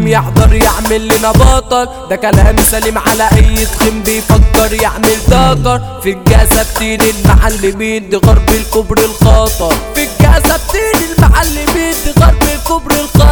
يحضر يعمل لنا بطل ده كلام سليم على اي تخين بيفكر يعمل ذكر في الجازة بتين المعلمين دي غرب الكبر الخطر في الجازة بتين المعلمين دي غرب الكبر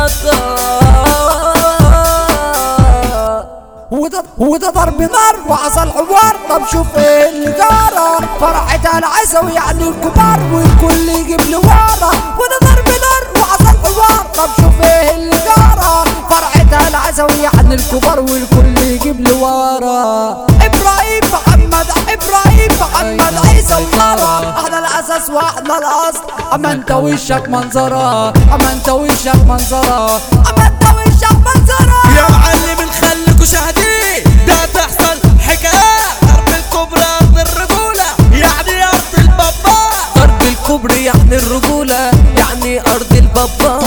الخطر وده وده ضرب نار وحصل حوار طب شوف ايه اللي جرى فرحة العسوي يعني الكبار والكل يجيب لي ورا وده ضرب نار وحصل حوار طب شوف ايه اللي جرى فرحة العسوي يعني الكبار والكل يجيب لي ورا ابراهيم محمد ابراهيم محمد عيسى ونارا احنا الاساس واحنا الاصل اما انت وشك منظرة اما انت وشك منظرة اما انت وشك منظرة يا معلم نخليكوا شاهدين ده تحصل حكايات ضرب الكبرى من الرجولة يعني أرض البابا ضرب الكبر يعني الرجولة يعني أرض البابا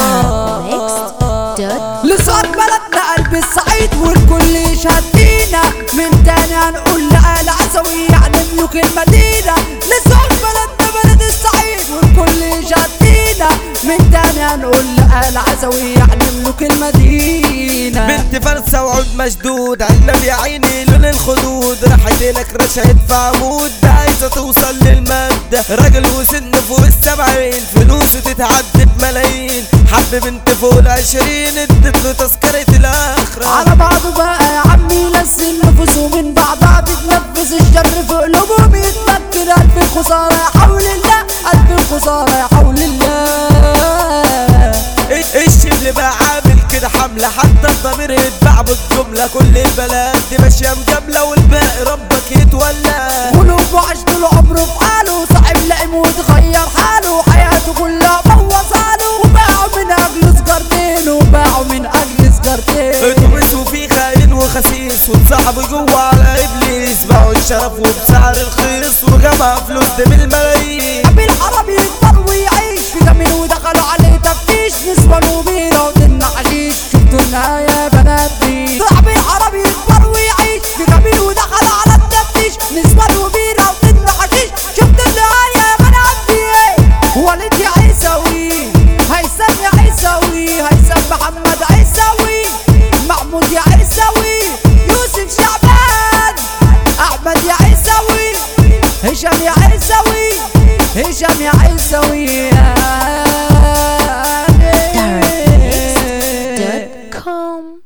لصار بلدنا قلب الصعيد والكل يشهد فينا من تاني هنقول لآل عزوي يعني ملوك المدينة لصار بلدنا بلد الصعيد والكل يشهد فينا من تاني هنقول لآل عزوي يعني ملوك المدينة بنت فرسة وعود مشدود عنب يا عيني لون الخدود راحت لك رشقت في عمود ده عايزة توصل للمادة راجل وسن فوق السبعين فلوسه تتعدى بملايين حب بنت فوق العشرين ادت له تذكرة الآخرة على بعضه بقى يا عمي لسن نفوسه من بعضها بتنفس الشر في قلوبهم يتمكن ألف الخسارة يا حول الله ألف الخسارة يا حول الله الشبل بقى عامل كده حملة حتى الضمير يتباع بالجملة كل البلد دي ماشية مجاملة والباقي ربك يتولى قلوبه عاش طول عمره في حاله صاحب لئيم وتغير حاله حياته كلها بوظاله وباعوا من أجل سجارتين وباعوا من أجل سجارتين اتوبيس وفيه خاين وخسيس وتصاحبوا جوه على ابليس باعوا الشرف وبسعر رخيص وجمع فلوس دي بالملايين أبي العربي يكبر ويعيش في جميل ودخلوا عليه تفتيش نسوان وبيرة ودنا حشيش شفتوا النهاية يا بنات دي صاحبي العربي يكبر ويعيش في جميل ودخلوا على التفتيش نسوان وبيرة ودنا حشيش شفتوا النهاية يا بنات دي وليد يا عيساوي هيثم يا عيساوي هيثم محمد عيساوي محمود يا عيساوي يوسف شعبان احمد يا عيساوي هشام يا عيساوي هشام يا عيساوي